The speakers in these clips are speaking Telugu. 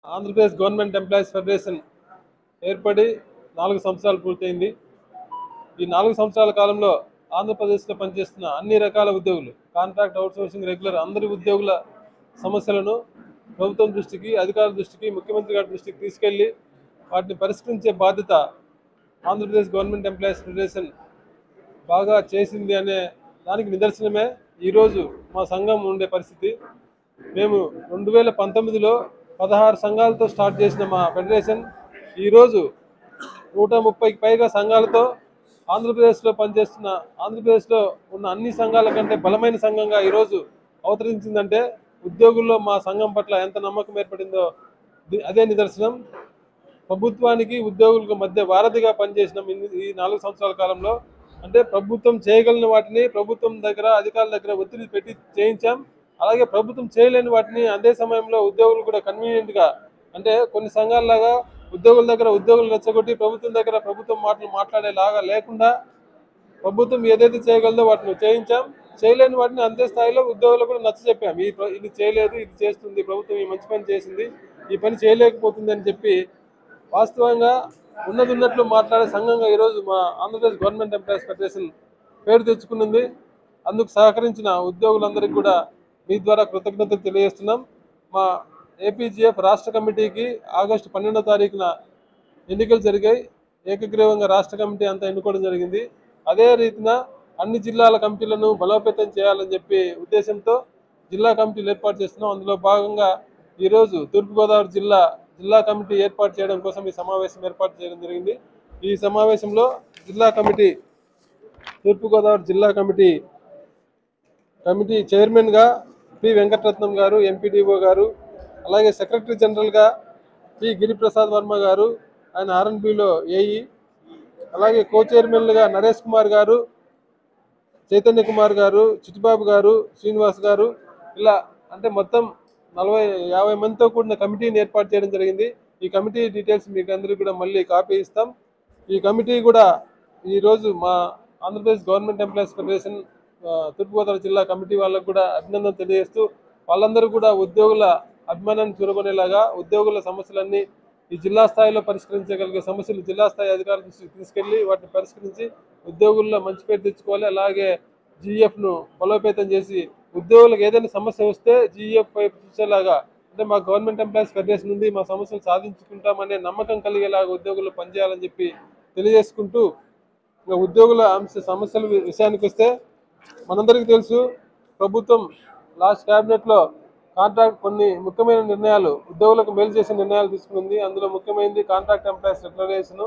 ఆంధ్రప్రదేశ్ గవర్నమెంట్ ఎంప్లాయీస్ ఫెడరేషన్ ఏర్పడి నాలుగు సంవత్సరాలు పూర్తయింది ఈ నాలుగు సంవత్సరాల కాలంలో ఆంధ్రప్రదేశ్లో పనిచేస్తున్న అన్ని రకాల ఉద్యోగులు కాంట్రాక్ట్ అవుట్సోర్సింగ్ రెగ్యులర్ అందరి ఉద్యోగుల సమస్యలను ప్రభుత్వం దృష్టికి అధికారుల దృష్టికి ముఖ్యమంత్రి గారి దృష్టికి తీసుకెళ్లి వాటిని పరిష్కరించే బాధ్యత ఆంధ్రప్రదేశ్ గవర్నమెంట్ ఎంప్లాయీస్ ఫెడరేషన్ బాగా చేసింది అనే దానికి నిదర్శనమే ఈరోజు మా సంఘం ఉండే పరిస్థితి మేము రెండు వేల పంతొమ్మిదిలో పదహారు సంఘాలతో స్టార్ట్ చేసిన మా ఫెడరేషన్ ఈరోజు నూట ముప్పైకి పైగా సంఘాలతో ఆంధ్రప్రదేశ్లో పనిచేస్తున్న ఆంధ్రప్రదేశ్లో ఉన్న అన్ని సంఘాల కంటే బలమైన సంఘంగా ఈరోజు అవతరించిందంటే ఉద్యోగుల్లో మా సంఘం పట్ల ఎంత నమ్మకం ఏర్పడిందో ది- అదే నిదర్శనం ప్రభుత్వానికి ఉద్యోగులకు మధ్య వారధిగా పనిచేసిన ఈ నాలుగు సంవత్సరాల కాలంలో అంటే ప్రభుత్వం చేయగలిగిన వాటిని ప్రభుత్వం దగ్గర అధికారుల దగ్గర ఒత్తిడి పెట్టి చేయించాం అలాగే ప్రభుత్వం చేయలేని వాటిని అదే సమయంలో ఉద్యోగులు కూడా కన్వీనియంట్ గా అంటే కొన్ని సంఘాలలాగా ఉద్యోగుల దగ్గర ఉద్యోగులు రెచ్చగొట్టి ప్రభుత్వం దగ్గర ప్రభుత్వం మాటలు మాట్లాడేలాగా లేకుండా ప్రభుత్వం ఏదైతే చేయగలదో వాటిని చేయించాం చేయలేని వాటిని అంతే స్థాయిలో ఉద్యోగులకు కూడా నచ్చ చెప్పాం ఈ ప్ర- ఇది చేయలేదు ఇది చేస్తుంది ప్రభుత్వం ఈ మంచి పని చేసింది ఈ పని చేయలేకపోతుంది అని చెప్పి వాస్తవంగా ఉన్నది ఉన్నట్లు మాట్లాడే సంఘంగా ఈరోజు మా ఆంధ్రప్రదేశ్ గవర్నమెంట్ ఎంప్లాయీస్ ఫెడరేషన్ పేరు తెచ్చుకున్నది అందుకు సహకరించిన ఉద్యోగులందరికీ కూడా మీ ద్వారా కృతజ్ఞతలు తెలియజేస్తున్నాం మా ఏపీజీఎఫ్ రాష్ట్ర కమిటీకి ఆగస్టు పన్నెండో తారీఖున ఎన్నికలు జరిగాయి ఏకగ్రీవంగా రాష్ట్ర కమిటీ అంతా ఎన్నుకోవడం జరిగింది అదే రీతిన అన్ని జిల్లాల కమిటీలను బలోపేతం చేయాలని చెప్పి ఉద్దేశంతో జిల్లా కమిటీలు ఏర్పాటు చేస్తున్నాం అందులో భాగంగా ఈరోజు తూర్పుగోదావరి జిల్లా జిల్లా కమిటీ ఏర్పాటు చేయడం కోసం ఈ సమావేశం ఏర్పాటు చేయడం జరిగింది ఈ సమావేశంలో జిల్లా కమిటీ తూర్పుగోదావరి జిల్లా కమిటీ కమిటీ చైర్మన్గా పి వెంకటరత్నం గారు ఎంపీడీఓ గారు అలాగే సెక్రటరీ జనరల్గా పి గిరిప్రసాద్ వర్మ గారు ఆయన ఆర్ఎన్బిలో ఏఈ అలాగే కో చైర్మన్లుగా నరేష్ కుమార్ గారు చైతన్య కుమార్ గారు చిట్టిబాబు గారు శ్రీనివాస్ గారు ఇలా అంటే మొత్తం నలభై యాభై మందితో కూడిన కమిటీని ఏర్పాటు చేయడం జరిగింది ఈ కమిటీ డీటెయిల్స్ మీకు అందరికీ కూడా మళ్ళీ కాపీ ఇస్తాం ఈ కమిటీ కూడా ఈరోజు మా ఆంధ్రప్రదేశ్ గవర్నమెంట్ ఎంప్లాయీస్ ఫెడరేషన్ ఆ, తూర్పుగోదావరి జిల్లా కమిటీ వాళ్ళకు కూడా అభినందన తెలియజేస్తూ వాళ్ళందరూ కూడా ఉద్యోగుల అభిమానాన్ని చూరగొనేలాగా ఉద్యోగుల సమస్యలన్నీ ఈ జిల్లా స్థాయిలో పరిష్కరించగలిగే సమస్యలు జిల్లా స్థాయి అధికారుల దృష్టికి తీసుకెళ్లి వాటిని పరిష్కరించి ఉద్యోగుల్లో మంచి పేరు తెచ్చుకోవాలి అలాగే జీఎఫ్ ను బలోపేతం చేసి ఉద్యోగులకు ఏదైనా సమస్య వస్తే జీఎఫ్ వైపు చూసేలాగా అంటే మా గవర్నమెంట్ ఎంప్లాయీస్ ఫెడరేషన్ ఉంది మా సమస్యలు సాధించుకుంటామనే నమ్మకం కలిగేలాగా ఉద్యోగులు పనిచేయాలని చెప్పి తెలియజేసుకుంటూ ఇంకా ఉద్యోగుల అంశ సమస్యల వి- విషయానికి వస్తే మనందరికీ తెలుసు ప్రభుత్వం లాస్ట్ క్యాబినెట్ లో కాంట్రాక్ట్ కొన్ని ముఖ్యమైన నిర్ణయాలు ఉద్యోగులకు మేలు చేసే నిర్ణయాలు తీసుకుంది అందులో ముఖ్యమైనది కాంట్రాక్ట్ ఎంప్లాయీస్ రెగ్యులరేషన్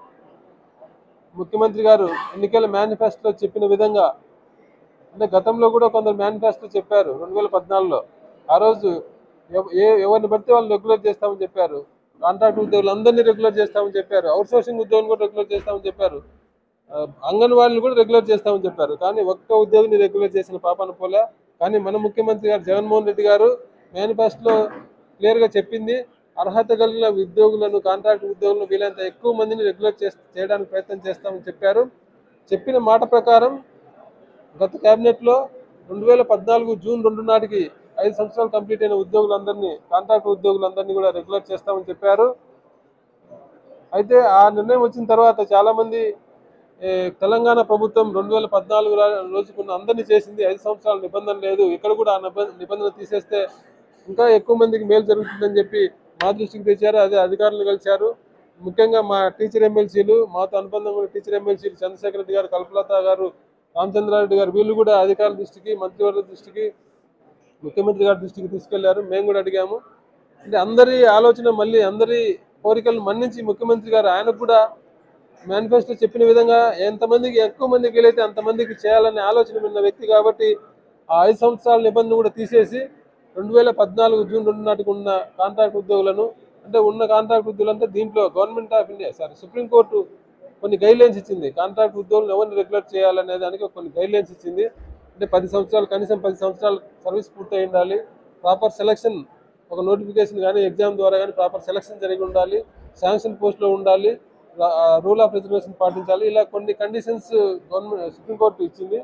ముఖ్యమంత్రి గారు ఎన్నికల మేనిఫెస్టోలో చెప్పిన విధంగా అంటే గతంలో కూడా కొందరు మేనిఫెస్టో చెప్పారు రెండు వేల పద్నాలుగులో ఆ రోజు ఎవ- ఏ ఎవరిని బట్టి వాళ్ళు రెగ్యులర్ చేస్తామని చెప్పారు కాంట్రాక్ట్ ఉద్యోగులు అందరినీ రెగ్యులర్ చేస్తామని చెప్పారు అవుట్ సోర్సింగ్ ఉద్యోగులు కూడా రెగ్యులర్ చేస్తామని చెప్పారు ఆ, అంగన్వాడీలు కూడా రెగ్యులర్ చేస్తామని చెప్పారు కానీ ఒక్క ఉద్యోగిని రెగ్యులర్ చేసిన పాపాన పోలే కానీ మన ముఖ్యమంత్రి గారు జగన్మోహన్ రెడ్డి గారు మేనిఫెస్టోలో క్లియర్గా చెప్పింది అర్హత కలిగిన ఉద్యోగులను కాంట్రాక్ట్ ఉద్యోగులను వీలైనంత ఎక్కువ మందిని రెగ్యులర్ చేస్- చేయడానికి ప్రయత్నం చేస్తామని చెప్పారు చెప్పిన మాట ప్రకారం గత కేబినెట్లో రెండు వేల పద్నాలుగు జూన్ రెండు నాటికి ఐదు సంవత్సరాలు కంప్లీట్ అయిన ఉద్యోగులందరినీ కాంట్రాక్ట్ ఉద్యోగులందరినీ కూడా రెగ్యులర్ చేస్తామని చెప్పారు అయితే ఆ నిర్ణయం వచ్చిన తర్వాత చాలా మంది ఏ, తెలంగాణ ప్రభుత్వం రెండు వేల పద్నాలుగు రా- రోజుకున్న అందరినీ చేసింది ఐదు సంవత్సరాల నిబంధన లేదు ఇక్కడ కూడా ఆ నిబ- నిబంధన తీసేస్తే ఇంకా ఎక్కువ మందికి మేలు జరుగుతుందని చెప్పి మా దృష్టికి తెచ్చారు అదే అధికారులు కలిశారు ముఖ్యంగా మా టీచర్ ఎమ్మెల్సీలు మాతో అనుబంధంగా ఉన్న టీచర్ ఎమ్మెల్సీలు చంద్రశేఖర్ రెడ్డి గారు కల్పలత గారు రామచంద్రారెడ్డి గారు వీళ్ళు కూడా అధికారుల దృష్టికి మంత్రివర్గ దృష్టికి ముఖ్యమంత్రి గారి దృష్టికి తీసుకెళ్లారు మేము కూడా అడిగాము అంటే అందరి ఆలోచన మళ్ళీ అందరి కోరికలను మన్నించి ముఖ్యమంత్రి గారు ఆయనకు కూడా మేనిఫెస్టో చెప్పిన విధంగా ఎంతమందికి ఎక్కువ మందికి వీలైతే అంతమందికి చేయాలనే ఆలోచన ఉన్న వ్యక్తి కాబట్టి ఆ ఐదు సంవత్సరాల నిబంధన కూడా తీసేసి రెండు వేల పద్నాలుగు జూన్ రెండు నాటికి ఉన్న కాంట్రాక్ట్ ఉద్యోగులను అంటే ఉన్న కాంట్రాక్ట్ ఉద్యోగులు అంటే దీంట్లో government of India sorry supreme court కొన్ని గైడ్ లైన్స్ ఇచ్చింది కాంట్రాక్ట్ ఉద్యోగులను ఎవరిని రెగ్యులర్ చేయాలనే దానికి కొన్ని గైడ్ లైన్స్ ఇచ్చింది అంటే పది సంవత్సరాలు కనీసం పది సంవత్సరాలు సర్వీస్ పూర్తయి ఉండాలి ప్రాపర్ సెలక్షన్ ఒక నోటిఫికేషన్ కానీ ఎగ్జామ్ ద్వారా కానీ ప్రాపర్ సెలక్షన్ జరిగి ఉండాలి శాంక్షన్ పోస్ట్లో ఉండాలి రూల్ ఆఫ్ రిజర్వేషన్ పాటించాలి ఇలా కొన్ని కండిషన్స్ గవర్నమెంట్ సుప్రీంకోర్టు ఇచ్చింది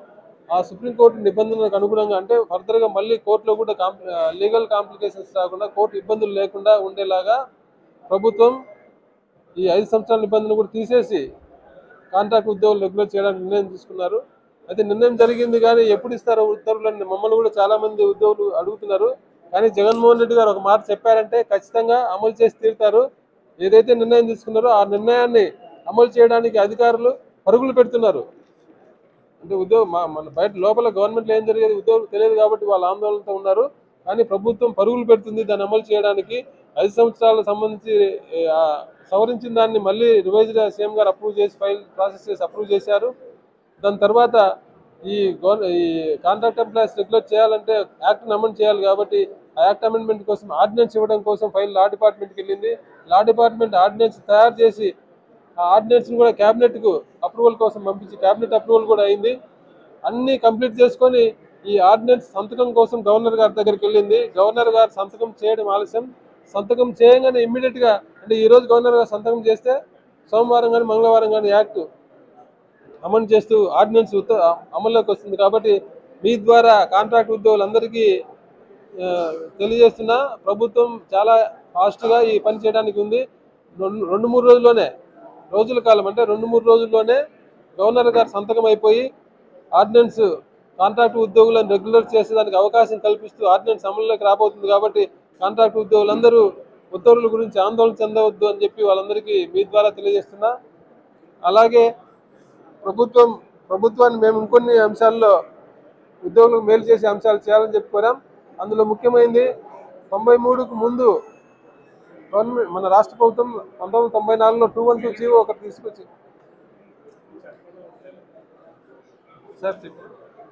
ఆ సుప్రీంకోర్టు నిబంధనలకు అనుగుణంగా అంటే ఫర్దర్గా మళ్ళీ కోర్టులో కూడా లీగల్ కాంప్లికేషన్స్ రాకుండా కోర్టు ఇబ్బందులు లేకుండా ఉండేలాగా ప్రభుత్వం ఈ ఐదు సంవత్సరాల నిబంధనలు కూడా తీసేసి కాంట్రాక్ట్ ఉద్యోగులు రెగ్యులర్ చేయడానికి నిర్ణయం తీసుకున్నారు అయితే నిర్ణయం జరిగింది కానీ ఎప్పుడు ఇస్తారో ఉత్తర్వులని మమ్మల్ని కూడా చాలా మంది ఉద్యోగులు అడుగుతున్నారు కానీ జగన్మోహన్ రెడ్డి గారు ఒక మాట చెప్పారంటే ఖచ్చితంగా అమలు చేసి తీరుతారు ఏదైతే నిర్ణయం తీసుకున్నారో ఆ నిర్ణయాన్ని అమలు చేయడానికి అధికారులు పరుగులు పెడుతున్నారు అంటే ఉద్యోగ మా- మన బయట లోపల గవర్నమెంట్లో ఏం జరిగేది ఉద్యోగులు తెలియదు కాబట్టి వాళ్ళు ఆందోళనతో ఉన్నారు కానీ ప్రభుత్వం పరుగులు పెడుతుంది దాన్ని అమలు చేయడానికి ఐదు సంవత్సరాలకు సంబంధించి ఏ, ఆ, సవరించిన దాన్ని మళ్ళీ రివైజ్డ్ సీఎం గారు అప్రూవ్ చేసి ఫైల్ ప్రాసెస్ చేసి అప్రూవ్ చేశారు దాని తర్వాత ఈ గవర్న ఈ కాంట్రాక్ట్ ఎంప్లాయీస్ రెగ్యులర్ చేయాలంటే యాక్ట్ని అమెండ్ చేయాలి కాబట్టి ఆ యాక్ట్ అమెండ్మెంట్ కోసం ఆర్డినెన్స్ ఇవ్వడం కోసం ఫైల్ లా డిపార్ట్మెంట్కి వెళ్ళింది లా డిపార్ట్మెంట్ ఆర్డినెన్స్ తయారు చేసి ఆ ఆర్డినెన్స్ కూడా క్యాబినెట్ కు అప్రూవల్ కోసం పంపించి క్యాబినెట్ అప్రూవల్ కూడా అయింది అన్ని కంప్లీట్ చేసుకొని ఈ ఆర్డినెన్స్ సంతకం కోసం గవర్నర్ గారి దగ్గరికి వెళ్ళింది గవర్నర్ గారు సంతకం చేయడం ఆలస్యం సంతకం చేయగానే ఇమ్మీడియట్ గా అంటే ఈ రోజు గవర్నర్ గారు సంతకం చేస్తే సోమవారం కానీ మంగళవారం కానీ యాక్ట్ అమలు చేస్తూ ఆర్డినెన్స్ ఉత్త- అమల్లోకి వస్తుంది కాబట్టి మీ ద్వారా కాంట్రాక్ట్ ఉద్యోగులందరికీ ఆ, తెలియజేస్తున్నా ప్రభుత్వం చాలా ఫాస్ట్గా ఈ పని చేయడానికి ఉంది రెండు రెండు మూడు రోజుల్లోనే రోజుల కాలం అంటే రెండు మూడు రోజుల్లోనే గవర్నర్ గారు సంతకం అయిపోయి ఆర్డినెన్స్ కాంట్రాక్ట్ ఉద్యోగులను రెగ్యులర్ చేసేదానికి అవకాశం కల్పిస్తూ ఆర్డినెన్స్ అమల్లోకి రాబోతుంది కాబట్టి కాంట్రాక్ట్ ఉద్యోగులందరూ ఉత్తర్వుల గురించి ఆందోళన చెందవద్దు అని చెప్పి వాళ్ళందరికీ మీ ద్వారా తెలియజేస్తున్నా అలాగే ప్రభుత్వం ప్రభుత్వాన్ని మేము ఇంకొన్ని అంశాల్లో ఉద్యోగులకు మేలు చేసే అంశాలు చేయాలని చెప్పి కోరాం అందులో ముఖ్యమైనది తొంభై మూడుకు ముందు గవర్నమెంట్ మన రాష్ట్ర ప్రభుత్వం పంతొమ్మిది వందల తొంభై నాలుగులో టూ వన్ టూ జీవో ఒకటి తీసుకొచ్చి సార్ చెప్పండి.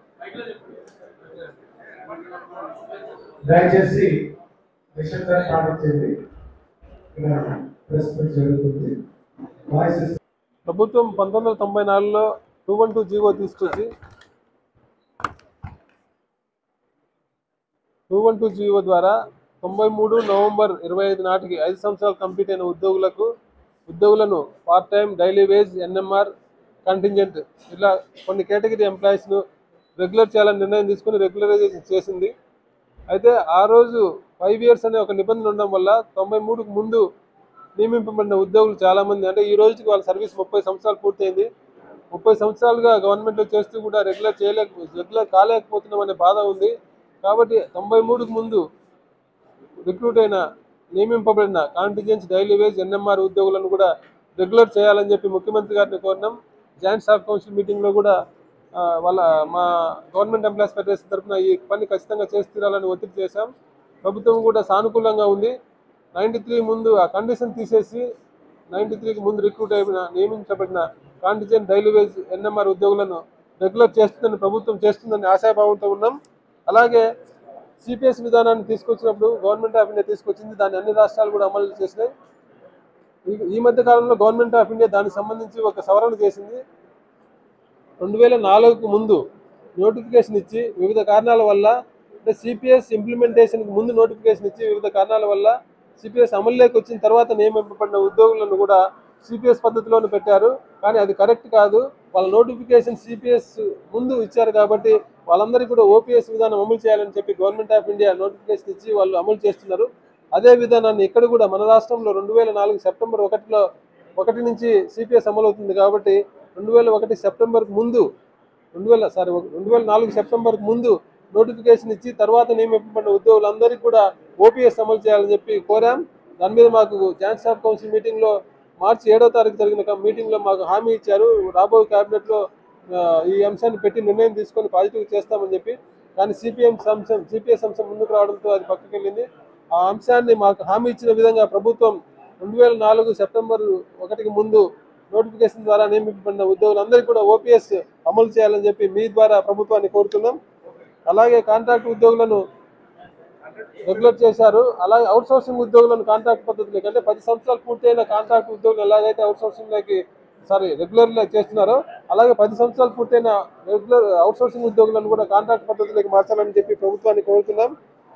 దయచేసి నిశ్శబ్దంగా పాటించండి ఇక్కడ ప్రెస్ మీట్ జరుగుతుంది వాయిస్ ప్రభుత్వం పంతొమ్మిది వందల తొంభై నాలుగులో టూ వన్ టూ జీవో తీసుకొచ్చి టూ వన్ టూ జీవో ద్వారా తొంభై మూడు నవంబర్ ఇరవై ఐదు నాటికి ఐదు సంవత్సరాలు కంప్లీట్ అయిన ఉద్యోగులకు ఉద్యోగులను part time daily wage NMR contingent ఇలా కొన్ని కేటగిరీ ఎంప్లాయీస్ను రెగ్యులర్ చేయాలని నిర్ణయం తీసుకుని రెగ్యులరైజేషన్ చేసింది అయితే ఆ రోజు ఫైవ్ ఇయర్స్ అనే ఒక నిబంధన ఉండడం వల్ల తొంభై మూడుకు ముందు నియమింపబడిన ఉద్యోగులు చాలా మంది అంటే ఈ రోజుకి వాళ్ళ సర్వీస్ ముప్పై సంవత్సరాలు పూర్తయింది ముప్పై సంవత్సరాలుగా గవర్నమెంట్లో చేస్తూ కూడా రెగ్యులర్ చేయలేక రెగ్యులర్ కాలేకపోతున్నాం అనే బాధ ఉంది కాబట్టి తొంభై మూడుకు ముందు రిక్రూట్ అయిన నియమింపబడిన కాంటిజెన్స్ డైలీ వేజ్ ఎన్ఎంఆర్ ఉద్యోగులను కూడా రెగ్యులర్ చేయాలని చెప్పి ముఖ్యమంత్రి గారిని కోరినాం జాయింట్ స్టాఫ్ కౌన్సిల్ మీటింగ్లో కూడా ఆ, వాళ్ళ మా గవర్నమెంట్ ఎంప్లాయీస్ ఫెడరేషన్ తరఫున ఈ పని ఖచ్చితంగా చేసి తీరాలని ఒత్తిడి చేశాం ప్రభుత్వం కూడా సానుకూలంగా ఉంది నైంటీ త్రీ ముందు ఆ కండిషన్ తీసేసి నైంటీ త్రీకి ముందు రిక్రూట్ అయిన నియమించబడిన కాంటిజెంట్ డైలీ వేజ్ ఎన్ఎంఆర్ ఉద్యోగులను రెగ్యులర్ చేస్తుందని ప్రభుత్వం చేస్తుందని ఆశాభావంతో ఉన్నాం అలాగే సిపిఎస్ విధానాన్ని తీసుకొచ్చినప్పుడు గవర్నమెంట్ ఆఫ్ ఇండియా తీసుకొచ్చింది దాన్ని అన్ని రాష్ట్రాలు కూడా అమలు చేసినాయి ఈ- ఈ మధ్య కాలంలో గవర్నమెంట్ ఆఫ్ ఇండియా దానికి సంబంధించి ఒక సవరణ చేసింది రెండు వేల నాలుగుకు ముందు నోటిఫికేషన్ ఇచ్చి వివిధ కారణాల వల్ల అంటే సిపిఎస్ ఇంప్లిమెంటేషన్కి ముందు నోటిఫికేషన్ ఇచ్చి వివిధ కారణాల వల్ల సిపిఎస్ అమల్లోకి వచ్చిన తర్వాత నియమింపబడిన ఉద్యోగులను కూడా సిపిఎస్ పద్ధతిలోనే పెట్టారు కానీ అది కరెక్ట్ కాదు వాళ్ళ నోటిఫికేషన్ సిపిఎస్ ముందు ఇచ్చారు కాబట్టి వాళ్ళందరికీ కూడా ఓపీఎస్ విధానం అమలు చేయాలని చెప్పి గవర్నమెంట్ ఆఫ్ ఇండియా నోటిఫికేషన్ ఇచ్చి వాళ్ళు అమలు చేస్తున్నారు అదే విధానాన్ని ఇక్కడ కూడా మన రాష్ట్రంలో రెండు వేల నాలుగు సెప్టెంబర్ ఒకటిలో ఒకటి నుంచి సిపిఎస్ అమలు అవుతుంది కాబట్టి రెండు వేల ఒకటి సెప్టెంబర్ ముందు రెండు వేల సారీ రెండు వేల నాలుగు సెప్టెంబర్ ముందు నోటిఫికేషన్ ఇచ్చి తర్వాత నియమింపబడిన ఉద్యోగులందరికీ కూడా ఓపీఎస్ అమలు చేయాలని చెప్పి కోరాం దాని మీద మాకు జాయింట్ స్టాఫ్ కౌన్సిల్ మీటింగ్లో మార్చి ఏడో తారీఖు జరిగిన మీటింగ్లో మాకు హామీ ఇచ్చారు రాబోయే క్యాబినెట్లో ఆ, ఈ అంశాన్ని పెట్టి నిర్ణయం తీసుకొని పాజిటివ్ చేస్తామని చెప్పి కానీ సిపిఎం అంశం సిపిఎస్ అంశం ముందుకు రావడంతో అది పక్కకి వెళ్ళింది ఆ అంశాన్ని మాకు హామీ ఇచ్చిన విధంగా ప్రభుత్వం రెండు వేల నాలుగు సెప్టెంబర్ ఒకటికి ముందు నోటిఫికేషన్ ద్వారా నియమింపబడిన ఉద్యోగులందరికీ కూడా ఓపీఎస్ అమలు చేయాలని చెప్పి మీ ద్వారా ప్రభుత్వాన్ని కోరుతున్నాం అలాగే కాంట్రాక్ట్ ఉద్యోగులను రెగ్యులర్ చేశారు అలాగే అవుట్ సోర్సింగ్ ఉద్యోగులను కాంట్రాక్ట్ పద్ధతిలోకి అంటే పది సంవత్సరాలు పూర్తయిన కాంట్రాక్ట్ ఉద్యోగులు ఎలాగైతే అవుట్ సోర్సింగ్లోకి సారీ రెగ్యులర్ చేస్తున్నారు అలాగే పది సంవత్సరాలు పూర్తయిన రెగ్యులర్ అవుట్ సోర్సింగ్ ఉద్యోగులను కూడా కాంట్రాక్ట్ పద్ధతిలోకి మార్చాలని చెప్పి ప్రభుత్వాన్ని కోరుతున్నాం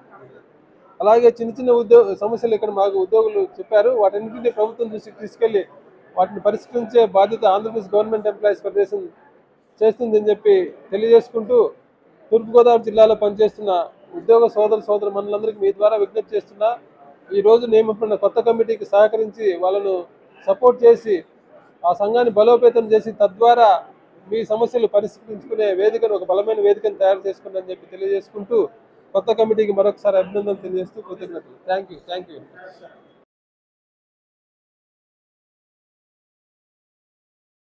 అలాగే చిన్న చిన్న ఉద్యోగ సమస్యలు ఇక్కడ మాకు ఉద్యోగులు చెప్పారు వాటన్నింటినీ ప్రభుత్వం దృష్టికి తీసుకెళ్లి వాటిని పరిష్కరించే బాధ్యత ఆంధ్రప్రదేశ్ గవర్నమెంట్ ఎంప్లాయీస్ ఫెడరేషన్ చేస్తుందని చెప్పి తెలియజేసుకుంటూ తూర్పుగోదావరి జిల్లాలో పనిచేస్తున్న ఉద్యోగ సోదర సోదర మనులందరికీ మీ ద్వారా విజ్ఞప్తి చేస్తున్నా ఈ రోజు నియమించిన కొత్త కమిటీకి సహకరించి వాళ్ళను సపోర్ట్ చేసి ఆ సంఘాన్ని బలోపేతం చేసి తద్వారా మీ సమస్యలు పరిష్కరించుకునే వేదికను ఒక బలమైన వేదికను తయారు చేసుకుందని చెప్పి తెలియజేసుకుంటూ కొత్త కమిటీకి మరొకసారి అభినందనలు తెలియజేస్తూ కృతజ్ఞతలు థ్యాంక్ యూ థ్యాంక్ యూ